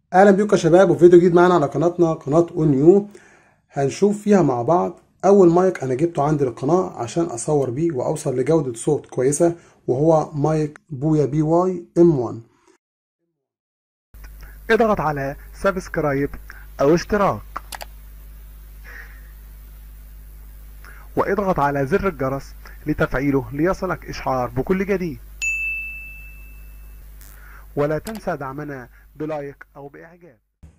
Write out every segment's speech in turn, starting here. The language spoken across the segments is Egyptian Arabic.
اهلا بيكم يا شباب وفيديو جديد معانا على قناتنا قناه اون يو هنشوف فيها مع بعض اول مايك انا جبته عندي للقناه عشان اصور بيه واوصل لجوده صوت كويسه وهو مايك بويا بي واي ام 1 اضغط على سبسكرايب او اشتراك واضغط على زر الجرس لتفعيله ليصلك اشعار بكل جديد ولا تنسى دعمنا بلايك او باعجاب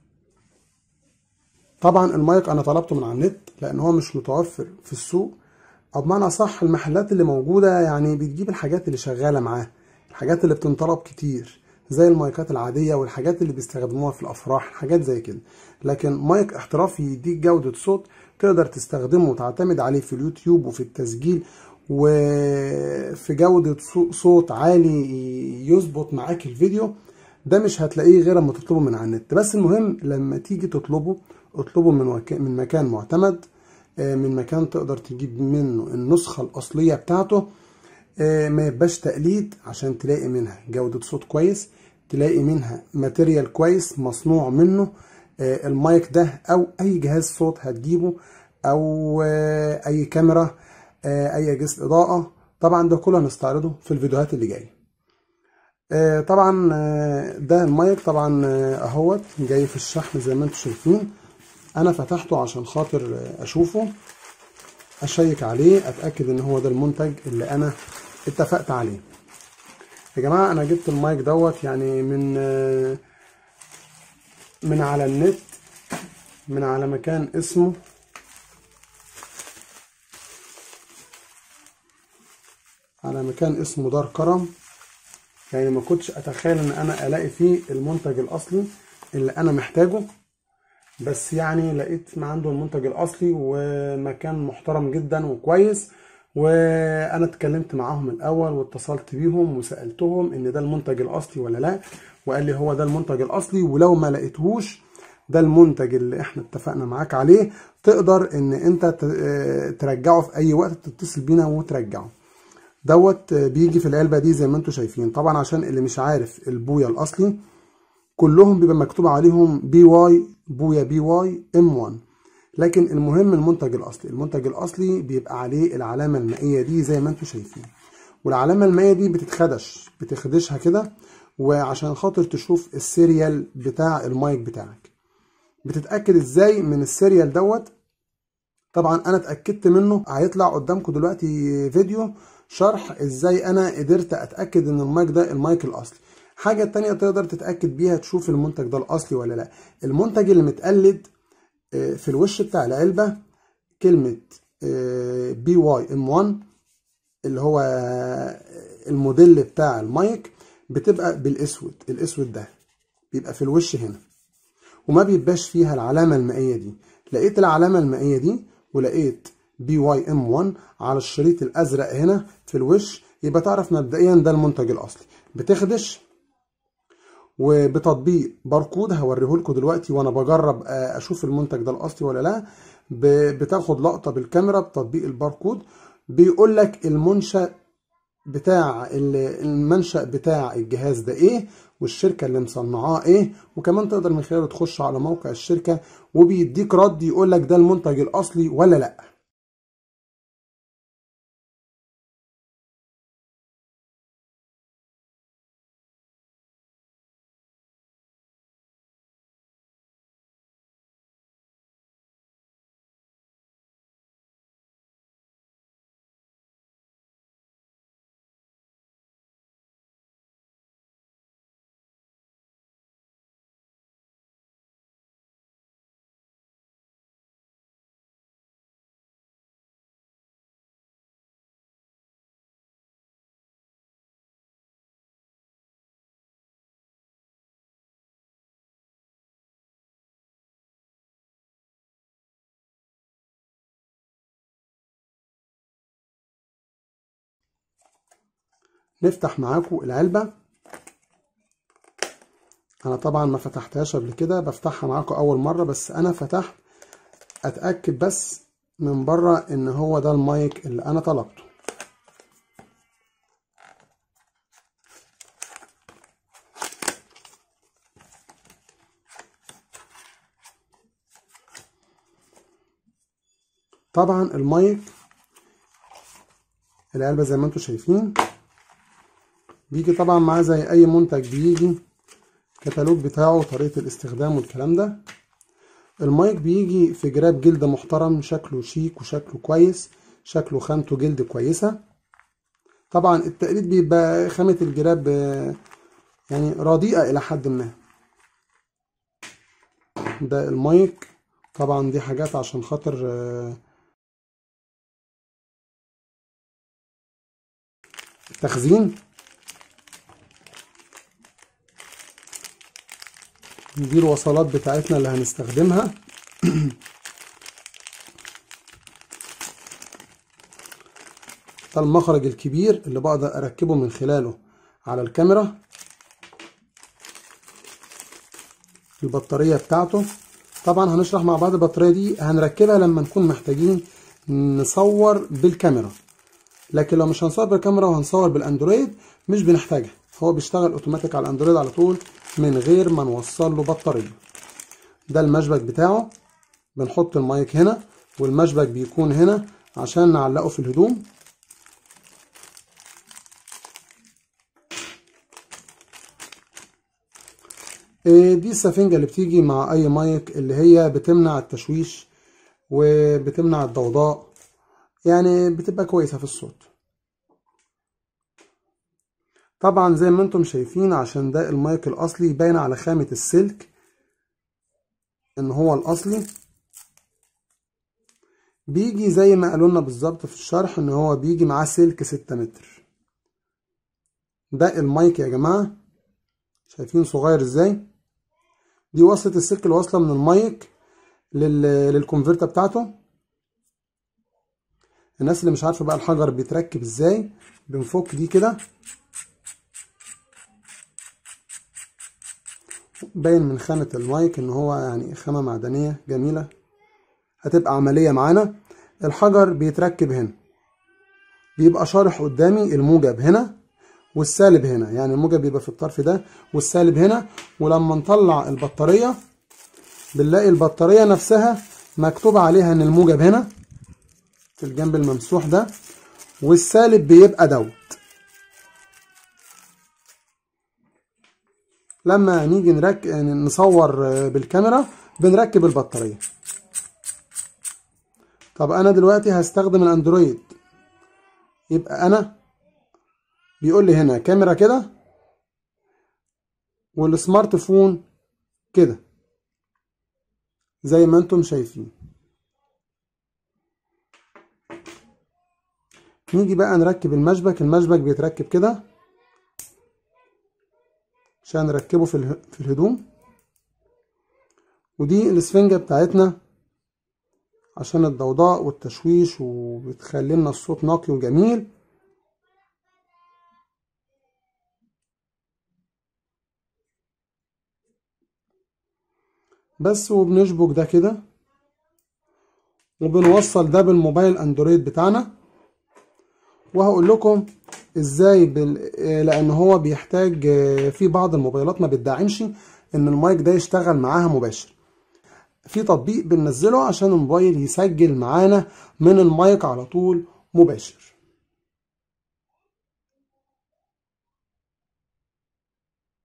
طبعا المايك انا طلبته من على النت لان هو مش متوفر في السوق او بمعنى صح المحلات اللي موجوده يعني بتجيب الحاجات اللي شغاله معاه الحاجات اللي بتنطلب كتير زي المايكات العاديه والحاجات اللي بيستخدموها في الافراح حاجات زي كده لكن مايك احترافي يديك جوده صوت تقدر تستخدمه وتعتمد عليه في اليوتيوب وفي التسجيل وفي جودة صوت عالي يظبط معاك الفيديو ده مش هتلاقيه غير اما تطلبه من على النت بس المهم لما تيجي تطلبه اطلبه من, وك... من مكان معتمد من مكان تقدر تجيب منه النسخة الأصلية بتاعته ما يبقاش تقليد عشان تلاقي منها جودة صوت كويس تلاقي منها ماتيريال كويس مصنوع منه المايك ده أو أي جهاز صوت هتجيبه أو أي كاميرا أي أجهزة إضاءة طبعا ده كله هنستعرضه في الفيديوهات اللي جايه طبعا ده المايك طبعا اهوت جاي في الشحن زي ما انتم شايفين انا فتحته عشان خاطر اشوفه اشيك عليه اتاكد ان هو ده المنتج اللي انا اتفقت عليه يا جماعه انا جبت المايك دوت يعني من من على النت من على مكان اسمه على مكان اسمه دار كرم يعني ما كنتش اتخيل ان انا الاقي فيه المنتج الاصلي اللي انا محتاجه بس يعني لقيت ما عنده المنتج الاصلي ومكان محترم جدا وكويس وانا اتكلمت معاهم الاول واتصلت بيهم وسالتهم ان ده المنتج الاصلي ولا لا وقال لي هو ده المنتج الاصلي ولو ما لقيتهوش ده المنتج اللي احنا اتفقنا معاك عليه تقدر ان انت ترجعه في اي وقت تتصل بينا وترجعه دوت بيجي في العلبه دي زي ما انتم شايفين طبعا عشان اللي مش عارف البويا الاصلي كلهم بيبقى مكتوب عليهم بي واي بويا بي واي ام 1 لكن المهم المنتج الاصلي المنتج الاصلي بيبقى عليه العلامه المائيه دي زي ما انتم شايفين والعلامه المائيه دي بتتخدش بتخدشها كده وعشان خاطر تشوف السيريال بتاع المايك بتاعك بتتاكد ازاي من السيريال دوت طبعا انا اتاكدت منه هيطلع قدامكم دلوقتي فيديو شرح ازاي انا قدرت اتاكد ان المايك ده المايك الاصلي حاجة تانية تقدر تتأكد بيها تشوف المنتج ده الأصلي ولا لأ المنتج اللي متقلد في الوش بتاع العلبة كلمة بي واي ام 1 اللي هو الموديل بتاع المايك بتبقى بالاسود الاسود ده بيبقى في الوش هنا وما بيبقاش فيها العلامة المائية دي لقيت العلامة المائية دي ولقيت بي واي ام 1 على الشريط الازرق هنا في الوش يبقى تعرف مبدئيا ده المنتج الاصلي بتخدش وبتطبيق باركود هوريه لكم دلوقتي وانا بجرب اشوف المنتج ده الاصلي ولا لا بتاخد لقطه بالكاميرا بتطبيق الباركود بيقول لك المنشا بتاع المنشا بتاع الجهاز ده ايه والشركه اللي مصنعاه ايه وكمان تقدر من خلاله تخش على موقع الشركه وبيديك رد يقول لك ده المنتج الاصلي ولا لا نفتح معاكم العلبة انا طبعا ما فتحتهاش قبل كده بفتحها معاكم اول مرة بس انا فتحت اتأكد بس من بره ان هو ده المايك اللي انا طلبته طبعا المايك العلبة زي ما انتم شايفين بيجي طبعا معاه زي اي منتج بيجي كتالوج بتاعه طريقة الاستخدام والكلام ده المايك بيجي في جراب جلد محترم شكله شيك وشكله كويس شكله خامته جلد كويسة طبعا التقليد بيبقى خامة الجراب يعني رديئة إلى حد ما ده المايك طبعا دي حاجات عشان خاطر التخزين دي الوصلات بتاعتنا اللي هنستخدمها ده المخرج الكبير اللي بقدر اركبه من خلاله على الكاميرا البطارية بتاعته طبعا هنشرح مع بعض البطارية دي هنركبها لما نكون محتاجين نصور بالكاميرا لكن لو مش هنصور بالكاميرا وهنصور بالاندرويد مش بنحتاجها هو بيشتغل اوتوماتيك على الاندرويد على طول من غير ما نوصل له بطارية ده المشبك بتاعه بنحط المايك هنا والمشبك بيكون هنا عشان نعلقه في الهدوم دي السفنجة اللي بتيجي مع اي مايك اللي هي بتمنع التشويش وبتمنع الضوضاء يعني بتبقى كويسة في الصوت طبعا زي ما انتم شايفين عشان ده المايك الاصلي باين على خامة السلك ان هو الاصلي بيجي زي ما قالوا لنا بالظبط في الشرح ان هو بيجي معاه سلك ستة متر ده المايك يا جماعة شايفين صغير ازاي دي وصلة السلك اللي واصلة من المايك لل... للكونفرتة بتاعته الناس اللي مش عارفة بقى الحجر بيتركب ازاي بنفك دي كده باين من خامة المايك ان هو يعني خامة معدنية جميلة هتبقى عملية معانا الحجر بيتركب هنا بيبقى شارح قدامي الموجب هنا والسالب هنا يعني الموجب بيبقى في الطرف ده والسالب هنا ولما نطلع البطارية بنلاقي البطارية نفسها مكتوب عليها ان الموجب هنا في الجنب الممسوح ده والسالب بيبقى دوت لما نيجي نرك... نصور بالكاميرا بنركب البطارية طب انا دلوقتي هستخدم الاندرويد يبقى انا بيقول لي هنا كاميرا كده والسمارت فون كده زي ما انتم شايفين نيجي بقى نركب المشبك المشبك بيتركب كده عشان نركبه في في الهدوم ودي الاسفنجة بتاعتنا عشان الضوضاء والتشويش وبتخلي لنا الصوت نقي وجميل بس وبنشبك ده كده وبنوصل ده بالموبايل اندرويد بتاعنا وهقول لكم ازاي بال... لان هو بيحتاج في بعض الموبايلات ما بتدعمش ان المايك ده يشتغل معاها مباشر في تطبيق بننزله عشان الموبايل يسجل معانا من المايك على طول مباشر